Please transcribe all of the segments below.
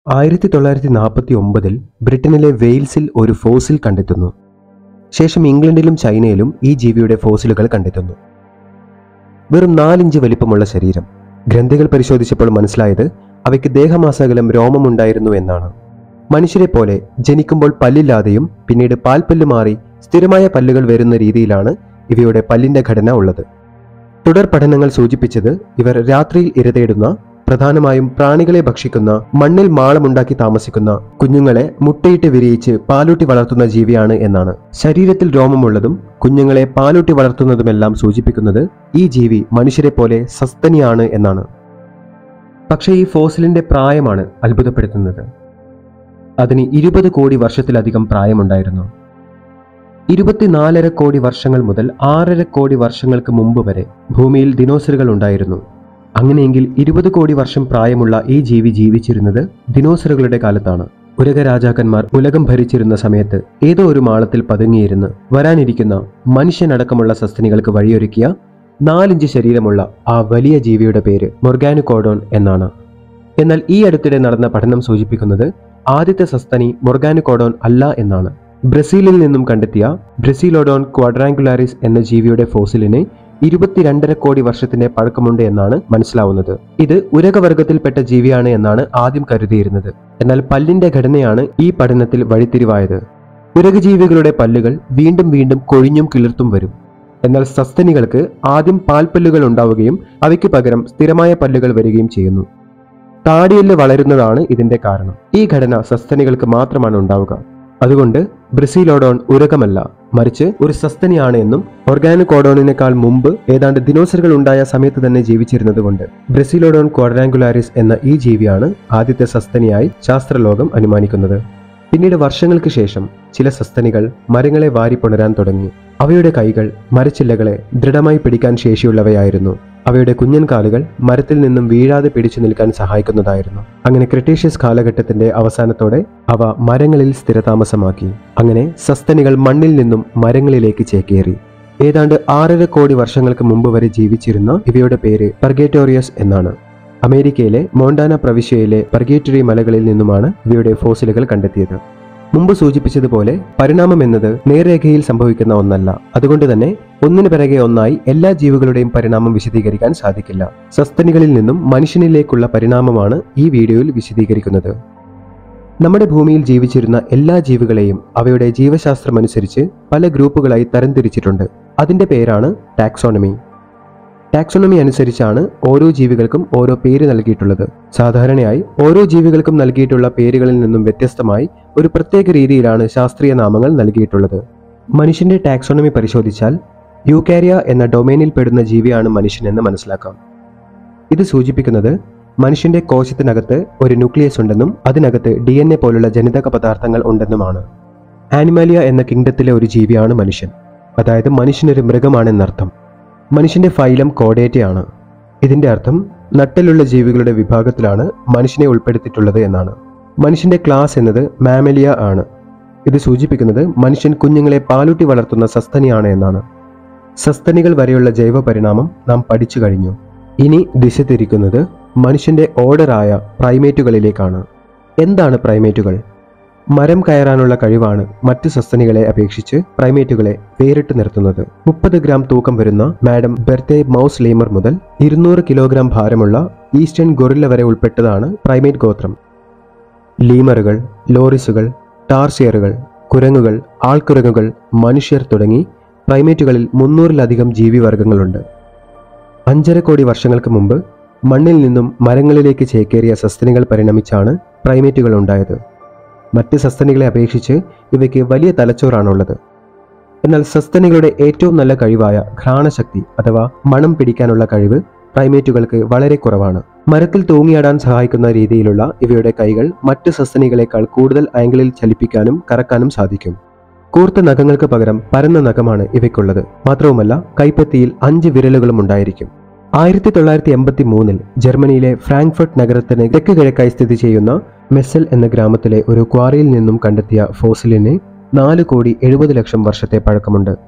ആയിരത്തി തൊള്ളായിരത്തി നാൽപ്പത്തി ഒമ്പതിൽ ബ്രിട്ടനിലെ വെയിൽസിൽ ഒരു ഫോസിൽ കണ്ടെത്തുന്നു ശേഷം ഇംഗ്ലണ്ടിലും ചൈനയിലും ഈ ജീവിയുടെ ഫോസിലുകൾ കണ്ടെത്തുന്നു വെറും നാലിഞ്ച് വലിപ്പമുള്ള ശരീരം ഗ്രന്ഥികൾ പരിശോധിച്ചപ്പോൾ മനസ്സിലായത് അവയ്ക്ക് ദേഹമാസകലം രോമമുണ്ടായിരുന്നു എന്നാണ് മനുഷ്യരെ പോലെ ജനിക്കുമ്പോൾ പല്ലില്ലാതെയും പിന്നീട് പാൽപ്പല്ല് മാറി സ്ഥിരമായ പല്ലുകൾ വരുന്ന രീതിയിലാണ് ഇവയുടെ പല്ലിന്റെ ഘടന ഉള്ളത് തുടർ പഠനങ്ങൾ സൂചിപ്പിച്ചത് ഇവർ രാത്രിയിൽ ഇരതേടുന്ന പ്രധാനമായും പ്രാണികളെ ഭക്ഷിക്കുന്ന മണ്ണിൽ മാളമുണ്ടാക്കി താമസിക്കുന്ന കുഞ്ഞുങ്ങളെ മുട്ടയിട്ട് വിരിയിച്ച് പാലൂട്ടി വളർത്തുന്ന ജീവിയാണ് എന്നാണ് ശരീരത്തിൽ രോമമുള്ളതും കുഞ്ഞുങ്ങളെ പാലൂട്ടി വളർത്തുന്നതുമെല്ലാം സൂചിപ്പിക്കുന്നത് ഈ ജീവി മനുഷ്യരെ പോലെ സസ്തനിയാണ് എന്നാണ് പക്ഷേ ഈ ഫോസിലിന്റെ പ്രായമാണ് അത്ഭുതപ്പെടുത്തുന്നത് അതിന് ഇരുപത് കോടി വർഷത്തിലധികം പ്രായമുണ്ടായിരുന്നു ഇരുപത്തിനാലര കോടി വർഷങ്ങൾ മുതൽ ആറര കോടി വർഷങ്ങൾക്ക് മുമ്പ് വരെ ഭൂമിയിൽ ദിനോസറുകൾ ഉണ്ടായിരുന്നു അങ്ങനെയെങ്കിൽ ഇരുപത് കോടി വർഷം പ്രായമുള്ള ഈ ജീവി ജീവിച്ചിരുന്നത് ദിനോസറുകളുടെ കാലത്താണ് ഉലക രാജാക്കന്മാർ ഉലകം ഭരിച്ചിരുന്ന സമയത്ത് ഏതോ ഒരു മാളത്തിൽ പതുങ്ങിയിരുന്ന് വരാനിരിക്കുന്ന മനുഷ്യനടക്കമുള്ള സസ്തനികൾക്ക് വഴിയൊരുക്കിയ നാലിഞ്ച് ശരീരമുള്ള ആ വലിയ ജീവിയുടെ പേര് മൊർഗാനുകോഡോൺ എന്നാണ് എന്നാൽ ഈ അടുത്തിടെ നടന്ന പഠനം സൂചിപ്പിക്കുന്നത് ആദ്യത്തെ സസ്തനി മൊർഗാനുകോഡോൺ അല്ല എന്നാണ് ബ്രസീലിൽ നിന്നും കണ്ടെത്തിയ ബ്രസീലോഡോൺ ക്വാഡ്രാങ്കുലാരിസ് എന്ന ജീവിയുടെ ഫോസിലിന് ഇരുപത്തിരണ്ടര കോടി വർഷത്തിന്റെ പഴക്കമുണ്ട് എന്നാണ് മനസ്സിലാവുന്നത് ഇത് ഉരകവർഗത്തിൽപ്പെട്ട ജീവിയാണ് എന്നാണ് ആദ്യം കരുതിയിരുന്നത് എന്നാൽ പല്ലിന്റെ ഘടനയാണ് ഈ പഠനത്തിൽ വഴിത്തിരിവായത് ഉരകജീവികളുടെ പല്ലുകൾ വീണ്ടും വീണ്ടും കൊഴിഞ്ഞും കിളിർത്തും വരും എന്നാൽ സസ്തനികൾക്ക് ആദ്യം പാൽപ്പല്ലുകൾ ഉണ്ടാവുകയും അവയ്ക്ക് പകരം സ്ഥിരമായ പല്ലുകൾ വരികയും ചെയ്യുന്നു താടിയെല്ല് വളരുന്നതാണ് ഇതിന്റെ കാരണം ഈ ഘടന സസ്തനികൾക്ക് മാത്രമാണ് ഉണ്ടാവുക അതുകൊണ്ട് ബ്രസീലോഡോൺ ഉരകമല്ല മറിച്ച് ഒരു സസ്തനിയാണ് എന്നും ഓർഗാനുകോഡോണിനേക്കാൾ മുമ്പ് ഏതാണ്ട് ദിനോസറുകൾ ഉണ്ടായ സമയത്ത് തന്നെ ജീവിച്ചിരുന്നതുകൊണ്ട് ബ്രസീലോഡോൺ ക്വാഡ്രാങ്കുലാരിസ് എന്ന ഈ ജീവിയാണ് ആദ്യത്തെ സസ്തനിയായി ശാസ്ത്രലോകം അനുമാനിക്കുന്നത് പിന്നീട് വർഷങ്ങൾക്ക് ശേഷം ചില സസ്തനികൾ മരങ്ങളെ വാരിപ്പുണരാൻ തുടങ്ങി അവയുടെ കൈകൾ മരച്ചില്ലകളെ ദൃഢമായി പിടിക്കാൻ ശേഷിയുള്ളവയായിരുന്നു അവയുടെ കുഞ്ഞൻ കാലുകൾ മരത്തിൽ നിന്നും വീഴാതെ പിടിച്ചു നിൽക്കാൻ സഹായിക്കുന്നതായിരുന്നു അങ്ങനെ ക്രിട്ടീഷ്യസ് കാലഘട്ടത്തിന്റെ അവസാനത്തോടെ അവ മരങ്ങളിൽ സ്ഥിരതാമസമാക്കി അങ്ങനെ സസ്തനികൾ മണ്ണിൽ നിന്നും മരങ്ങളിലേക്ക് ചേക്കേറി ഏതാണ്ട് ആറര കോടി വർഷങ്ങൾക്ക് മുമ്പ് വരെ ജീവിച്ചിരുന്ന ഇവയുടെ പേര് പർഗേറ്റോറിയസ് എന്നാണ് അമേരിക്കയിലെ മോണ്ടാന പ്രവിശ്യയിലെ പർഗേറ്ററി മലകളിൽ നിന്നുമാണ് ഇവയുടെ ഫോസിലുകൾ കണ്ടെത്തിയത് മുമ്പ് സൂചിപ്പിച്ചതുപോലെ പരിണാമം എന്നത് നേർരേഖയിൽ സംഭവിക്കുന്ന ഒന്നല്ല അതുകൊണ്ട് തന്നെ ഒന്നിനു പിറകെ ഒന്നായി എല്ലാ ജീവികളുടെയും പരിണാമം വിശദീകരിക്കാൻ സാധിക്കില്ല സസ്തനികളിൽ നിന്നും മനുഷ്യനിലേക്കുള്ള പരിണാമമാണ് ഈ വീഡിയോയിൽ വിശദീകരിക്കുന്നത് നമ്മുടെ ഭൂമിയിൽ ജീവിച്ചിരുന്ന എല്ലാ ജീവികളെയും അവയുടെ ജീവശാസ്ത്രമനുസരിച്ച് പല ഗ്രൂപ്പുകളായി തരംതിരിച്ചിട്ടുണ്ട് അതിന്റെ പേരാണ് ടാക്സോണമി ടാക്സോണമി അനുസരിച്ചാണ് ഓരോ ജീവികൾക്കും ഓരോ പേര് നൽകിയിട്ടുള്ളത് സാധാരണയായി ഓരോ ജീവികൾക്കും നൽകിയിട്ടുള്ള പേരുകളിൽ നിന്നും വ്യത്യസ്തമായി ഒരു പ്രത്യേക രീതിയിലാണ് ശാസ്ത്രീയ നാമങ്ങൾ നൽകിയിട്ടുള്ളത് മനുഷ്യന്റെ ടാക്സോണമി പരിശോധിച്ചാൽ യൂക്കാരിയ എന്ന ഡൊമൈനിൽ പെടുന്ന ജീവിയാണ് മനുഷ്യനെന്ന് മനസ്സിലാക്കാം ഇത് സൂചിപ്പിക്കുന്നത് മനുഷ്യന്റെ കോശത്തിനകത്ത് ഒരു ന്യൂക്ലിയസ് ഉണ്ടെന്നും അതിനകത്ത് ഡി എൻ എ പോലുള്ള ജനിതക പദാർത്ഥങ്ങൾ ഉണ്ടെന്നുമാണ് ആനിമാലിയ എന്ന കിങ്ഡത്തിലെ ഒരു ജീവിയാണ് മനുഷ്യൻ അതായത് മനുഷ്യനൊരു മൃഗമാണെന്നർത്ഥം മനുഷ്യന്റെ ഫൈലം കോഡേറ്റയാണ് ഇതിന്റെ അർത്ഥം നട്ടലുള്ള ജീവികളുടെ വിഭാഗത്തിലാണ് മനുഷ്യനെ ഉൾപ്പെടുത്തിയിട്ടുള്ളത് എന്നാണ് മനുഷ്യന്റെ ക്ലാസ് എന്നത് മാമലിയ ആണ് ഇത് സൂചിപ്പിക്കുന്നത് മനുഷ്യൻ കുഞ്ഞുങ്ങളെ പാലൂട്ടി വളർത്തുന്ന സസ്തനിയാണ് എന്നാണ് സസ്തനികൾ വരെയുള്ള ജൈവ പരിണാമം നാം പഠിച്ചു കഴിഞ്ഞു ഇനി ദിശ തിരിക്കുന്നത് മനുഷ്യന്റെ ഓർഡറായ പ്രൈമേറ്റുകളിലേക്കാണ് എന്താണ് പ്രൈമേറ്റുകൾ മരം കയറാനുള്ള കഴിവാണ് മറ്റു സസ്തനികളെ അപേക്ഷിച്ച് പ്രൈമേറ്റുകളെ വേറിട്ട് നിർത്തുന്നത് മുപ്പത് ഗ്രാം തൂക്കം വരുന്ന മാഡം ബെർത്തെ മൗസ് ലീമർ മുതൽ ഇരുന്നൂറ് കിലോഗ്രാം ഭാരമുള്ള ഈസ്റ്റേൺ ഗൊറില്ല വരെ ഉൾപ്പെട്ടതാണ് പ്രൈമേറ്റ് ഗോത്രം ലീമറുകൾ ലോറിസുകൾ ടാർസിയറുകൾ കുരങ്ങുകൾ ആൾക്കുരങ്ങുകൾ മനുഷ്യർ തുടങ്ങി പ്രൈമേറ്റുകളിൽ മുന്നൂറിലധികം ജീവിവർഗങ്ങളുണ്ട് അഞ്ചര കോടി വർഷങ്ങൾക്ക് മുമ്പ് മണ്ണിൽ നിന്നും മരങ്ങളിലേക്ക് ചേക്കേറിയ സസ്തനികൾ പരിണമിച്ചാണ് പ്രൈമേറ്റുകൾ ഉണ്ടായത് മറ്റ് സസ്തനികളെ അപേക്ഷിച്ച് ഇവയ്ക്ക് വലിയ തലച്ചോറാണുള്ളത് എന്നാൽ സസ്തനികളുടെ ഏറ്റവും നല്ല കഴിവായ ഘ്രാണശക്തി അഥവാ മണം പിടിക്കാനുള്ള കഴിവ് പ്രൈമേറ്റുകൾക്ക് വളരെ കുറവാണ് മരത്തിൽ തൂങ്ങിയാടാൻ സഹായിക്കുന്ന രീതിയിലുള്ള ഇവയുടെ കൈകൾ മറ്റ് സസ്തനികളെക്കാൾ കൂടുതൽ ആംഗിളിൽ ചലിപ്പിക്കാനും കറക്കാനും സാധിക്കും കൂർത്ത നഖങ്ങൾക്ക് പകരം പരന്ന നഖമാണ് ഇവയ്ക്കുള്ളത് മാത്രവുമല്ല കൈപ്പത്തിയിൽ അഞ്ച് വിരലുകളും ഉണ്ടായിരിക്കും ആയിരത്തി തൊള്ളായിരത്തി എൺപത്തി മൂന്നിൽ ജർമ്മനിയിലെ ഫ്രാങ്ക്ഫർട്ട് നഗരത്തിന് തെക്ക് കിഴക്കായി സ്ഥിതി ചെയ്യുന്ന മെസ്സൽ എന്ന ഗ്രാമത്തിലെ ഒരു ക്വാറിയിൽ നിന്നും കണ്ടെത്തിയ ഫോസിലിന് നാല് കോടി എഴുപത് ലക്ഷം വർഷത്തെ പഴക്കമുണ്ട്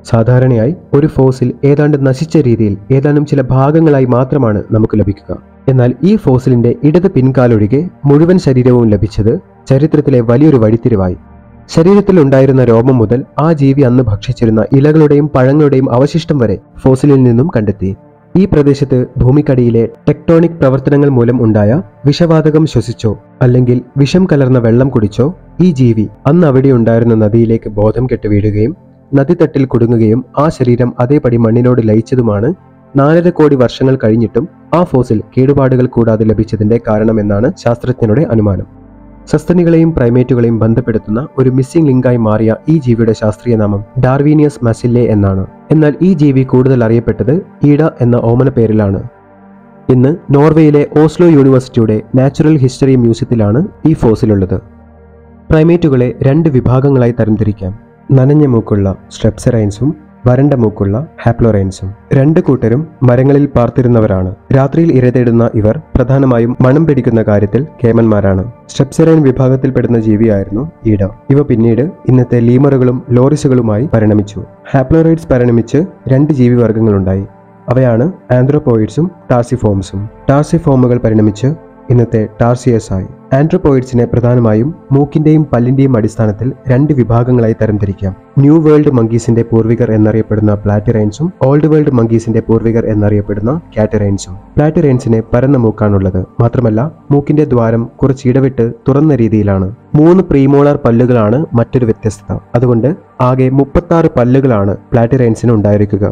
സാധാരണയായി ഒരു ഫോസിൽ ഏതാണ്ട് നശിച്ച രീതിയിൽ ഏതാനും ചില ഭാഗങ്ങളായി മാത്രമാണ് നമുക്ക് ലഭിക്കുക എന്നാൽ ഈ ഫോസിലിന്റെ ഇടത് പിൻകാലൊഴികെ മുഴുവൻ ശരീരവും ലഭിച്ചത് ചരിത്രത്തിലെ വലിയൊരു വഴിത്തിരിവായി ശരീരത്തിൽ ഉണ്ടായിരുന്ന രോമം മുതൽ ആ ജീവി അന്ന് ഭക്ഷിച്ചിരുന്ന ഇലകളുടെയും പഴങ്ങളുടെയും അവശിഷ്ടം വരെ ഫോസിലിൽ നിന്നും കണ്ടെത്തി ഈ പ്രദേശത്ത് ഭൂമിക്കടിയിലെ ടെക്ടോണിക് പ്രവർത്തനങ്ങൾ മൂലം ഉണ്ടായ വിഷവാതകം ശ്വസിച്ചോ അല്ലെങ്കിൽ വിഷം കലർന്ന വെള്ളം കുടിച്ചോ ഈ ജീവി അന്ന് അവിടെ ഉണ്ടായിരുന്ന നദിയിലേക്ക് ബോധം കെട്ട് വീഴുകയും നദിത്തട്ടിൽ കുടുങ്ങുകയും ആ ശരീരം അതേപടി മണ്ണിനോട് ലയിച്ചതുമാണ് നാലര കോടി വർഷങ്ങൾ കഴിഞ്ഞിട്ടും ആ ഫോസിൽ കേടുപാടുകൾ കൂടാതെ ലഭിച്ചതിന്റെ കാരണമെന്നാണ് ശാസ്ത്രജ്ഞരുടെ അനുമാനം സസ്തനികളെയും പ്രൈമേറ്റുകളെയും ബന്ധപ്പെടുത്തുന്ന ഒരു മിസ്സിംഗ് ലിങ്കായി മാറിയ ഈ ജീവിയുടെ ശാസ്ത്രീയ നാമം ഡാർവീനിയസ് മസില്ലെ എന്നാണ് എന്നാൽ ഈ ജീവി കൂടുതൽ അറിയപ്പെട്ടത് ഈഡ എന്ന ഓമന പേരിലാണ് ഇന്ന് നോർവേയിലെ ഓസ്ലോ യൂണിവേഴ്സിറ്റിയുടെ നാച്ചുറൽ ഹിസ്റ്ററി മ്യൂസിയത്തിലാണ് ഈ ഫോസിലുള്ളത് പ്രൈമേറ്റുകളെ രണ്ട് വിഭാഗങ്ങളായി തരംതിരിക്കാം നനഞ്ഞ മൂക്കുള്ള സ്ട്രെപ്സറൈൻസും വരണ്ട മൂക്കുള്ള ഹാപ്ലോറൈൻസും രണ്ട് കൂട്ടരും മരങ്ങളിൽ പാർത്തിരുന്നവരാണ് രാത്രിയിൽ ഇരതേടുന്ന ഇവർ പ്രധാനമായും മണം പിടിക്കുന്ന കാര്യത്തിൽ കേമന്മാരാണ് സ്ട്രെപ്സറൈൻ വിഭാഗത്തിൽപ്പെടുന്ന ജീവിയായിരുന്നു ഈഡ ഇവ പിന്നീട് ഇന്നത്തെ ലീമറുകളും ലോറിസുകളുമായി പരിണമിച്ചു ഹാപ്ലോറൈഡ്സ് പരിണമിച്ച് രണ്ട് ജീവിവർഗങ്ങളുണ്ടായി അവയാണ് ആന്ത്രോപോയിഡ്സും ടാർസിഫോംസും ടാർസിഫോമുകൾ പരിണമിച്ച് ഇന്നത്തെ ടാർസിയസ് ആയി ആൻഡ്രോപോയിഡ്സിനെ പ്രധാനമായും മൂക്കിന്റെയും പല്ലിന്റെയും അടിസ്ഥാനത്തിൽ രണ്ട് വിഭാഗങ്ങളായി തരംതിരിക്കാം ന്യൂ വേൾഡ് മങ്കീസിന്റെ പൂർവികർ എന്നറിയപ്പെടുന്ന പ്ലാറ്റിറൈൻസും ഓൾഡ് വേൾഡ് മങ്കീസിന്റെ പൂർവികർ എന്നറിയപ്പെടുന്ന കാറ്ററൈൻസും പ്ലാറ്റിറൈൻസിന് പരന്ന മൂക്കാണുള്ളത് മാത്രമല്ല മൂക്കിന്റെ ദ്വാരം കുറച്ച് ഇടവിട്ട് തുറന്ന രീതിയിലാണ് മൂന്ന് പ്രീമോളാർ പല്ലുകളാണ് മറ്റൊരു വ്യത്യസ്തത അതുകൊണ്ട് ആകെ മുപ്പത്താറ് പല്ലുകളാണ് പ്ലാറ്റിറൈൻസിന് ഉണ്ടായിരിക്കുക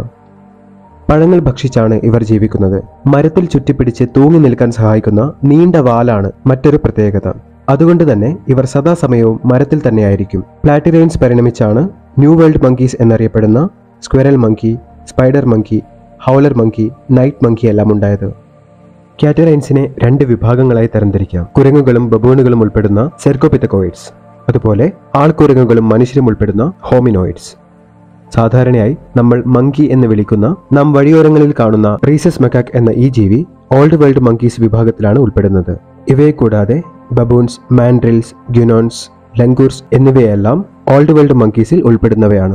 പഴങ്ങൾ ഭക്ഷിച്ചാണ് ഇവർ ജീവിക്കുന്നത് മരത്തിൽ ചുറ്റിപ്പിടിച്ച് തൂങ്ങി നിൽക്കാൻ സഹായിക്കുന്ന നീണ്ട വാലാണ് മറ്റൊരു പ്രത്യേകത അതുകൊണ്ട് തന്നെ ഇവർ സദാസമയവും മരത്തിൽ തന്നെയായിരിക്കും പ്ലാറ്റിറൈൻസ് പരിണമിച്ചാണ് ന്യൂ വേൾഡ് മങ്കീസ് എന്നറിയപ്പെടുന്ന squirrel monkey spider monkey howler monkey night monkey എല്ലാം ഉണ്ടായത് കാറ്ററൈൻസിനെ രണ്ട് വിഭാഗങ്ങളായി തരംതിരിക്കാം കുരങ്ങുകളും ബബൂണുകളും ഉൾപ്പെടുന്ന സെർക്കോപിത്തക്കോയിഡ്സ് അതുപോലെ ആൾക്കുരങ്ങുകളും മനുഷ്യരും ഉൾപ്പെടുന്ന ഹോമിനോയിഡ്സ് സാധാരണയായി നമ്മൾ മങ്കി എന്ന് വിളിക്കുന്ന നാം വഴിയോരങ്ങളിൽ കാണുന്ന റീസസ് മെക്കാക് എന്ന ഈ ജീവി ഓൾഡ് വേൾഡ് മങ്കീസ് വിഭാഗത്തിലാണ് ഉൾപ്പെടുന്നത് ഇവയെ കൂടാതെ ബബൂൺസ് മാൻഡ്രിൽസ് ഗ്യുനോൺസ് ലങ്കൂർസ് എന്നിവയെല്ലാം ഓൾഡ് വേൾഡ് മങ്കീസിൽ ഉൾപ്പെടുന്നവയാണ്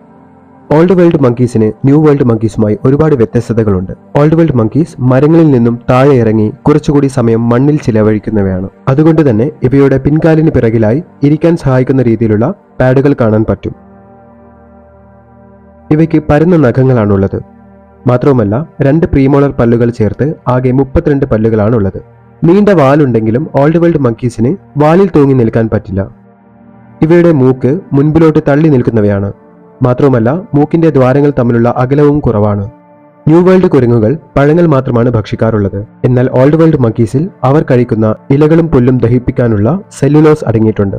ഓൾഡ് വേൾഡ് മങ്കീസിന് ന്യൂ വേൾഡ് മങ്കീസുമായി ഒരുപാട് വ്യത്യസ്തതകളുണ്ട് ഓൾഡ് വേൾഡ് മങ്കീസ് മരങ്ങളിൽ നിന്നും താഴെ ഇറങ്ങി കുറച്ചുകൂടി സമയം മണ്ണിൽ ചിലവഴിക്കുന്നവയാണ് അതുകൊണ്ട് തന്നെ ഇവയുടെ പിൻകാലിന് പിറകിലായി ഇരിക്കാൻ സഹായിക്കുന്ന രീതിയിലുള്ള പാഡുകൾ കാണാൻ പറ്റും ഇവയ്ക്ക് പരന്ന നഖങ്ങളാണുള്ളത് മാത്രവുമല്ല രണ്ട് പ്രീമോളർ പല്ലുകൾ ചേർത്ത് ആകെ മുപ്പത്തിരണ്ട് പല്ലുകളാണുള്ളത് നീണ്ട വാലുണ്ടെങ്കിലും ഓൾഡ് വേൾഡ് മങ്കീസിന് വാലിൽ തൂങ്ങി നിൽക്കാൻ പറ്റില്ല ഇവയുടെ മൂക്ക് മുൻപിലോട്ട് തള്ളി നിൽക്കുന്നവയാണ് മാത്രവുമല്ല മൂക്കിന്റെ ദ്വാരങ്ങൾ തമ്മിലുള്ള അകലവും കുറവാണ് ന്യൂ വേൾഡ് കുരങ്ങുകൾ പഴങ്ങൾ മാത്രമാണ് ഭക്ഷിക്കാറുള്ളത് എന്നാൽ ഓൾഡ് വേൾഡ് മങ്കീസിൽ അവർ കഴിക്കുന്ന ഇലകളും പുല്ലും ദഹിപ്പിക്കാനുള്ള സെല്ലുലോസ് അടങ്ങിയിട്ടുണ്ട്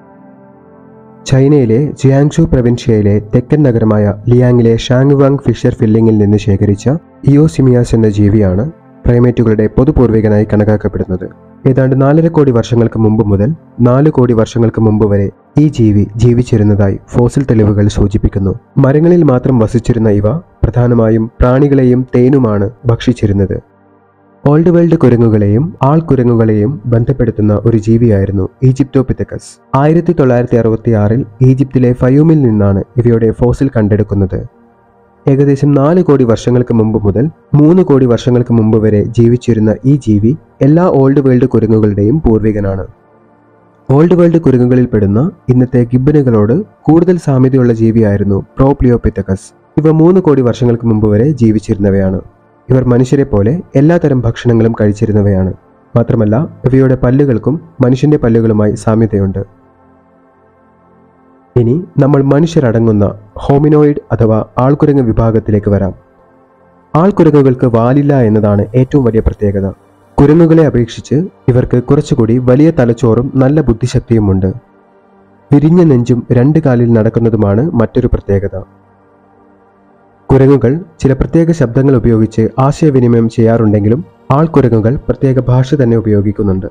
ചൈനയിലെ ജിയാങ്ഷു പ്രവിൻഷ്യയിലെ തെക്കൻ നഗരമായ ലിയാങ്ങിലെ ഷാങ്വാങ് ഫിഷർ ഫില്ലിംഗിൽ നിന്ന് ശേഖരിച്ച ഇയോസിമിയാസ് എന്ന ജീവിയാണ് പ്രൈമേറ്റുകളുടെ പൊതുപൂർവികനായി കണക്കാക്കപ്പെടുന്നത് ഏതാണ്ട് നാലര കോടി വർഷങ്ങൾക്ക് മുമ്പ് മുതൽ നാല് കോടി വർഷങ്ങൾക്ക് മുമ്പ് വരെ ഈ ജീവി ജീവിച്ചിരുന്നതായി ഫോസിൽ തെളിവുകൾ സൂചിപ്പിക്കുന്നു മരങ്ങളിൽ മാത്രം വസിച്ചിരുന്ന ഇവ പ്രധാനമായും പ്രാണികളെയും തേനുമാണ് ഭക്ഷിച്ചിരുന്നത് ഓൾഡ് വേൾഡ് കുരങ്ങുകളെയും ആൾക്കുരങ്ങുകളെയും ബന്ധപ്പെടുത്തുന്ന ഒരു ജീവിയായിരുന്നു ഈജിപ്റ്റോപിത്തക്കസ് ആയിരത്തി തൊള്ളായിരത്തി അറുപത്തി ആറിൽ ഈജിപ്തിലെ ഫയൂമിൽ നിന്നാണ് ഇവയുടെ ഫോസിൽ കണ്ടെടുക്കുന്നത് ഏകദേശം നാല് കോടി വർഷങ്ങൾക്ക് മുമ്പ് മുതൽ മൂന്ന് കോടി വർഷങ്ങൾക്ക് മുമ്പ് വരെ ജീവിച്ചിരുന്ന ഈ ജീവി എല്ലാ ഓൾഡ് വേൾഡ് കുരങ്ങുകളുടെയും പൂർവികനാണ് ഓൾഡ് വേൾഡ് കുരങ്ങുകളിൽ പെടുന്ന ഇന്നത്തെ ഗിബനുകളോട് കൂടുതൽ സാമ്യതയുള്ള ജീവിയായിരുന്നു പ്രോപ്ലിയോപിത്തക്കസ് ഇവ മൂന്ന് കോടി വർഷങ്ങൾക്ക് മുമ്പ് വരെ ജീവിച്ചിരുന്നവയാണ് ഇവർ മനുഷ്യരെ പോലെ എല്ലാതരം ഭക്ഷണങ്ങളും കഴിച്ചിരുന്നവയാണ് മാത്രമല്ല ഇവയുടെ പല്ലുകൾക്കും മനുഷ്യന്റെ പല്ലുകളുമായി സാമ്യതയുണ്ട് ഇനി നമ്മൾ മനുഷ്യരടങ്ങുന്ന ഹോമിനോയിഡ് അഥവാ ആൾക്കുരങ്ങ് വിഭാഗത്തിലേക്ക് വരാം ആൾക്കുരങ്ങുകൾക്ക് വാലില്ല എന്നതാണ് ഏറ്റവും വലിയ പ്രത്യേകത കുരങ്ങുകളെ അപേക്ഷിച്ച് ഇവർക്ക് കുറച്ചുകൂടി വലിയ തലച്ചോറും നല്ല ബുദ്ധിശക്തിയുമുണ്ട് വിരിഞ്ഞ നെഞ്ചും രണ്ട് കാലിൽ നടക്കുന്നതുമാണ് മറ്റൊരു പ്രത്യേകത കുരങ്ങുകൾ ചില പ്രത്യേക ശബ്ദങ്ങൾ ഉപയോഗിച്ച് ആശയവിനിമയം ചെയ്യാറുണ്ടെങ്കിലും ആൾക്കുരങ്ങുകൾ പ്രത്യേക ഭാഷ തന്നെ ഉപയോഗിക്കുന്നുണ്ട്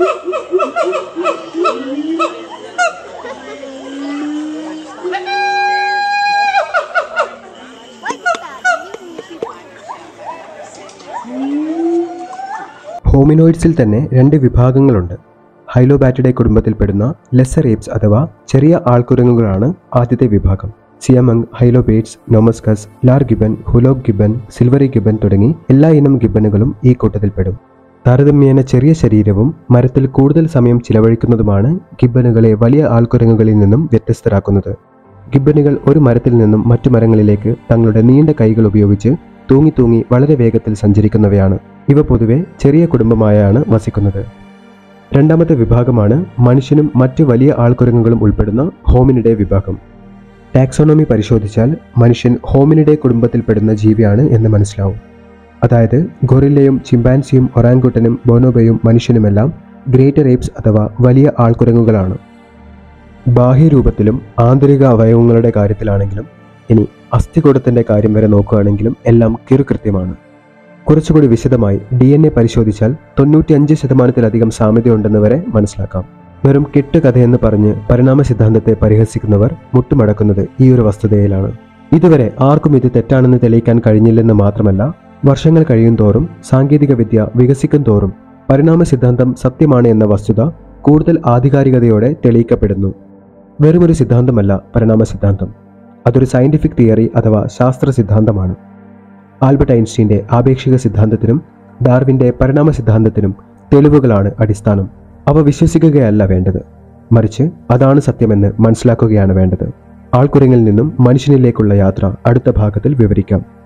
ഹോമിനോയിഡ്സിൽ തന്നെ രണ്ട് വിഭാഗങ്ങളുണ്ട് ഹൈലോബാറ്റിഡെ കുടുംബത്തിൽപ്പെടുന്ന ലെസർ ഏപ്സ് അഥവാ ചെറിയ ആൾക്കുരങ്ങുകളാണ് ആദ്യത്തെ വിഭാഗം സിയമങ് ഹൈലോബേറ്റ്സ് നോമസ്കസ് ലാർ ഗിബൻ ഹുലോഗ് ഗിബൻ സിൽവറി ഗിബൻ തുടങ്ങി എല്ലാ ഇനം ഗിബനുകളും ഈ കൂട്ടത്തിൽപ്പെടും താരതമ്യേന ചെറിയ ശരീരവും മരത്തിൽ കൂടുതൽ സമയം ചിലവഴിക്കുന്നതുമാണ് ഗിബനുകളെ വലിയ ആൾക്കുരങ്ങുകളിൽ നിന്നും വ്യത്യസ്തരാക്കുന്നത് ഗിബനുകൾ ഒരു മരത്തിൽ നിന്നും മറ്റു മരങ്ങളിലേക്ക് തങ്ങളുടെ നീണ്ട കൈകൾ ഉപയോഗിച്ച് തൂങ്ങി തൂങ്ങി വളരെ വേഗത്തിൽ സഞ്ചരിക്കുന്നവയാണ് ഇവ പൊതുവെ ചെറിയ കുടുംബമായാണ് വസിക്കുന്നത് രണ്ടാമത്തെ വിഭാഗമാണ് മനുഷ്യനും മറ്റ് വലിയ ആൾക്കുരങ്ങുകളും ഉൾപ്പെടുന്ന ഹോമിനിഡേ വിഭാഗം ടാക്സോണമി പരിശോധിച്ചാൽ മനുഷ്യൻ ഹോമിനിഡേ കുടുംബത്തിൽപ്പെടുന്ന ജീവിയാണ് എന്ന് മനസ്സിലാവും അതായത് ഗൊറില്ലയും ചിമ്പാൻസിയും ഒറാങ്കുട്ടനും ബോനോബയും മനുഷ്യനുമെല്ലാം ഗ്രേറ്റർ ഏപ്സ് അഥവാ വലിയ ആൾക്കുരങ്ങുകളാണ് ബാഹ്യരൂപത്തിലും ആന്തരിക അവയവങ്ങളുടെ കാര്യത്തിലാണെങ്കിലും ഇനി അസ്ഥികൂടത്തിന്റെ കാര്യം വരെ നോക്കുകയാണെങ്കിലും എല്ലാം കിറുകൃത്യമാണ് കുറച്ചുകൂടി വിശദമായി ഡി എൻ എ പരിശോധിച്ചാൽ തൊണ്ണൂറ്റിയഞ്ച് ശതമാനത്തിലധികം സാമ്യതയുണ്ടെന്ന് വരെ മനസ്സിലാക്കാം വെറും കെട്ടുകഥയെന്ന് പറഞ്ഞ് പരിണാമ സിദ്ധാന്തത്തെ പരിഹസിക്കുന്നവർ മുട്ടുമടക്കുന്നത് ഈ ഒരു വസ്തുതയിലാണ് ഇതുവരെ ആർക്കും ഇത് തെറ്റാണെന്ന് തെളിയിക്കാൻ കഴിഞ്ഞില്ലെന്ന് മാത്രമല്ല വർഷങ്ങൾ കഴിയും തോറും സാങ്കേതിക വിദ്യ വികസിക്കും തോറും പരിണാമ സിദ്ധാന്തം സത്യമാണ് എന്ന വസ്തുത കൂടുതൽ ആധികാരികതയോടെ തെളിയിക്കപ്പെടുന്നു വെറുമൊരു സിദ്ധാന്തമല്ല പരിണാമ സിദ്ധാന്തം അതൊരു സയന്റിഫിക് തിയറി അഥവാ ശാസ്ത്ര സിദ്ധാന്തമാണ് ആൽബർട്ട് ഐൻസ്റ്റീന്റെ ആപേക്ഷിക സിദ്ധാന്തത്തിനും ഡാർവിന്റെ പരിണാമ സിദ്ധാന്തത്തിനും തെളിവുകളാണ് അടിസ്ഥാനം അവ വിശ്വസിക്കുകയല്ല വേണ്ടത് മറിച്ച് അതാണ് സത്യമെന്ന് മനസ്സിലാക്കുകയാണ് വേണ്ടത് ആൾക്കുരങ്ങിൽ നിന്നും മനുഷ്യനിലേക്കുള്ള യാത്ര അടുത്ത ഭാഗത്തിൽ വിവരിക്കാം